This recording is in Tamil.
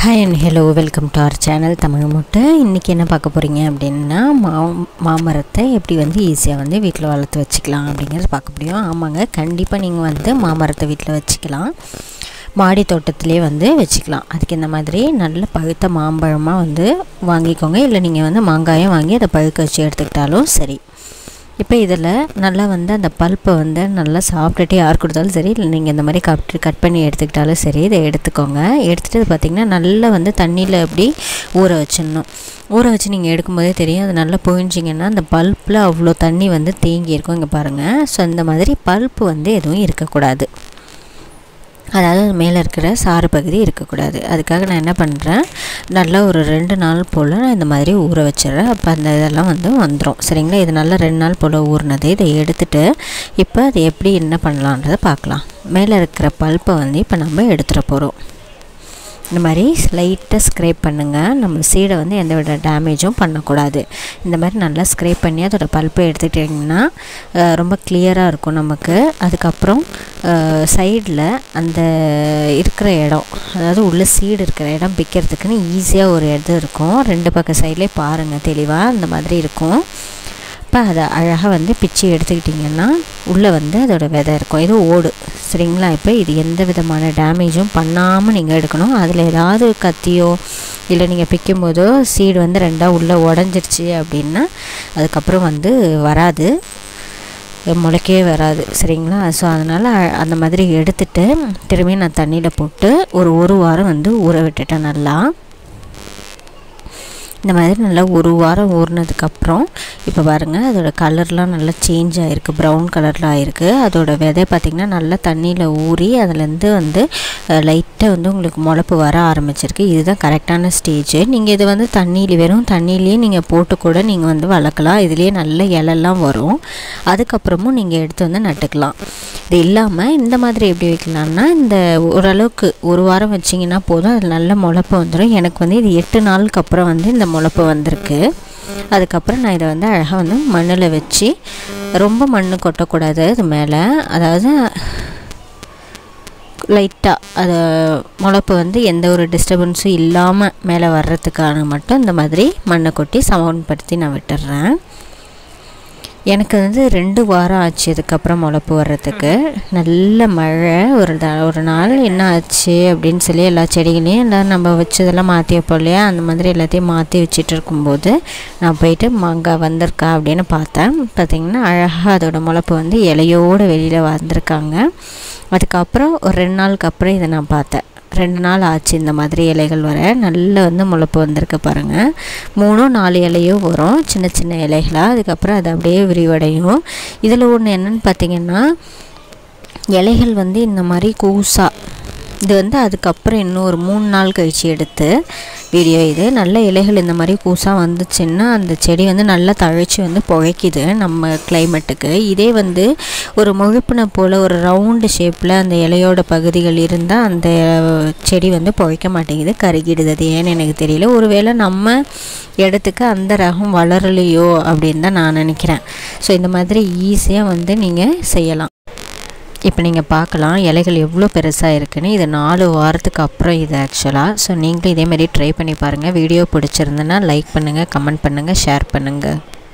hi and hello welcome to our channel Tamil முட்டை இன்றைக்கி என்ன பார்க்க போகிறீங்க அப்படின்னா மா மாமரத்தை எப்படி வந்து ஈஸியாக வந்து வீட்டில் வளர்த்து வச்சுக்கலாம் அப்படிங்கிறது பார்க்க முடியும் ஆமாங்க கண்டிப்பாக நீங்கள் வந்து மாமரத்தை வீட்டில் வச்சுக்கலாம் மாடி தோட்டத்திலே வந்து வச்சுக்கலாம் அதுக்கு இந்த மாதிரி நல்ல பழுத்த மாம்பழமாக வந்து வாங்கிக்கோங்க இல்லை நீங்கள் வந்து மாங்காயம் வாங்கி அதை பழுக்க வச்சு எடுத்துக்கிட்டாலும் சரி இப்போ இதில் நல்லா வந்து அந்த பல்ப்பை வந்து நல்லா சாப்பிட்டுட்டு யார் கொடுத்தாலும் சரி இல்லை நீங்கள் இந்த மாதிரி கட் கட் பண்ணி எடுத்துக்கிட்டாலும் சரி இதை எடுத்துக்கோங்க எடுத்துகிட்டு இது பார்த்திங்கன்னா நல்லா வந்து தண்ணியில் அப்படி ஊற வச்சிடணும் ஊற வச்சு நீங்கள் எடுக்கும்போதே தெரியும் அது நல்லா புழிஞ்சிங்கன்னா அந்த பல்ப்பில் அவ்வளோ தண்ணி வந்து தேங்கி இருக்கும் இங்கே பாருங்கள் ஸோ இந்த மாதிரி பல்ப்பு வந்து எதுவும் இருக்கக்கூடாது அதாவது அது மேலே இருக்கிற சாறு பகுதி இருக்கக்கூடாது அதுக்காக நான் என்ன பண்ணுறேன் நல்லா ஒரு ரெண்டு நாள் போல் நான் இந்த மாதிரி ஊற வச்சிடுறேன் அப்போ அந்த இதெல்லாம் வந்து வந்துடும் சரிங்களா இது நல்லா ரெண்டு நாள் போல் ஊறினது இதை எடுத்துகிட்டு இப்போ அது எப்படி என்ன பண்ணலான்றதை பார்க்கலாம் மேலே இருக்கிற பல்ப்பை வந்து இப்போ நம்ம எடுத்துகிட்டு போகிறோம் இந்த மாதிரி லைட்டாக ஸ்க்ரேப் பண்ணுங்கள் நம்ம சீடை வந்து எந்த வித டேமேஜும் பண்ணக்கூடாது இந்த மாதிரி நல்லா ஸ்க்ரேப் பண்ணி அதோடய பல்ப்பை எடுத்துக்கிட்டிங்கன்னா ரொம்ப கிளியராக இருக்கும் நமக்கு அதுக்கப்புறம் சைடில் அந்த இருக்கிற இடம் அதாவது உள்ள சீடு இருக்கிற இடம் பிக்கிறதுக்குன்னு ஈஸியாக ஒரு இது இருக்கும் ரெண்டு பக்கம் சைட்லேயே பாருங்கள் தெளிவாக அந்த மாதிரி இருக்கும் இப்போ அதை அழகாக வந்து பிச்சு எடுத்துக்கிட்டிங்கன்னா உள்ளே வந்து அதோடய விதை இருக்கும் இது ஓடு சரிங்களா இப்போ இது எந்த விதமான டேமேஜும் பண்ணாமல் நீங்கள் எடுக்கணும் அதில் ஏதாவது கத்தியோ இல்லை நீங்கள் பிக்கும்போதோ சீடு வந்து ரெண்டாக உள்ளே உடஞ்சிருச்சு அப்படின்னா அதுக்கப்புறம் வந்து வராது முளைக்கவே வராது சரிங்களா ஸோ அதனால் அந்த மாதிரி எடுத்துட்டு திரும்பி நான் தண்ணியில் போட்டு ஒரு ஒரு வாரம் வந்து ஊற விட்டுட்டேன் நல்லா இந்த மாதிரி நல்லா ஒரு வாரம் ஊறினதுக்கப்புறம் இப்போ பாருங்கள் அதோட கலர்லாம் நல்லா சேஞ்ச் ஆகிருக்கு ப்ரௌன் கலரில் ஆகிருக்கு அதோட விதை பார்த்திங்கன்னா நல்லா தண்ணியில் ஊறி அதுலேருந்து வந்து லைட்டாக வந்து உங்களுக்கு முளப்பு வர ஆரம்பிச்சிருக்கு இதுதான் கரெக்டான ஸ்டேஜ் நீங்கள் இது வந்து தண்ணியில் வெறும் தண்ணியிலேயே நீங்கள் போட்டு கூட நீங்கள் வந்து வளர்க்கலாம் இதுலேயே நல்ல இலெல்லாம் வரும் அதுக்கப்புறமும் நீங்கள் எடுத்து வந்து நட்டுக்கலாம் இது இல்லாமல் இந்த மாதிரி எப்படி வைக்கலாம்னா இந்த ஓரளவுக்கு ஒரு வாரம் வச்சிங்கன்னா போதும் அது நல்ல முளப்பு வந்துடும் எனக்கு வந்து இது எட்டு நாளுக்கு அப்புறம் வந்து இந்த முளப்பு வந்திருக்கு அதுக்கப்புறம் நான் இதை வந்து அழகாக வந்து மண்ணில் வச்சு ரொம்ப மண் கொட்டக்கூடாது அது மேலே அதாவது லைட்டாக அது முளப்பு வந்து எந்த ஒரு டிஸ்டர்பன்ஸும் இல்லாமல் மேலே வர்றதுக்கான மட்டும் இந்த மாதிரி மண்ணை கொட்டி சமன்படுத்தி நான் விட்டுடுறேன் எனக்கு வந்து ரெண்டு வாரம் ஆச்சு அதுக்கப்புறம் முளப்பு வர்றதுக்கு நல்ல மழை ஒரு த ஒரு நாள் என்ன ஆச்சு அப்படின்னு சொல்லி எல்லா செடிகளையும் எல்லாம் நம்ம வச்சதெல்லாம் மாற்றி வைப்போம் இல்லையா அந்த மாதிரி எல்லாத்தையும் மாற்றி வச்சுட்டு இருக்கும்போது நான் போயிட்டு மாங்காய் வந்திருக்கா அப்படின்னு பார்த்தேன் பார்த்திங்கன்னா அழகாக அதோட முளப்பு வந்து இலையோடு வெளியில் வந்திருக்காங்க அதுக்கப்புறம் ஒரு ரெண்டு நாளுக்கு அப்புறம் இதை நான் பார்த்தேன் ரெண்டு நாள் ஆச்சு இந்த மாதிரி இலைகள் வர நல்ல வந்து முளைப்பு வந்திருக்கு பாருங்கள் மூணும் நாலு இலையும் வரும் சின்ன சின்ன இலைகளாக அதுக்கப்புறம் அது அப்படியே விரிவடையும் இதில் ஒன்று என்னென்னு பார்த்தீங்கன்னா இலைகள் வந்து இந்த மாதிரி கூசா இது வந்து அதுக்கப்புறம் இன்னும் ஒரு மூணு நாள் கழித்து எடுத்து வீடியோ இது நல்ல இலைகள் இந்த மாதிரி கூசாக வந்துச்சுன்னா அந்த செடி வந்து நல்லா தழைச்சி வந்து புழைக்குது நம்ம கிளைமேட்டுக்கு இதே வந்து ஒரு முழுப்பினை போல் ஒரு ரவுண்டு ஷேப்பில் அந்த இலையோட பகுதிகள் இருந்தால் அந்த செடி வந்து புழைக்க மாட்டேங்குது கருகிடுது அது ஏன்னு எனக்கு தெரியல ஒருவேளை நம்ம இடத்துக்கு அந்த ரகம் வளரலையோ அப்படின்னு தான் நான் நினைக்கிறேன் ஸோ இந்த மாதிரி ஈஸியாக வந்து நீங்கள் செய்யலாம் இப்போ நீங்கள் பார்க்கலாம் இலைகள் எவ்வளோ பெருசாக இருக்குன்னு இது நாலு வாரத்துக்கு அப்புறம் இது ஆக்சுவலாக ஸோ நீங்களும் இதேமாரி ட்ரை பண்ணி பாருங்கள் வீடியோ பிடிச்சிருந்துன்னா லைக் பண்ணுங்கள் கமெண்ட் பண்ணுங்கள் ஷேர் பண்ணுங்கள்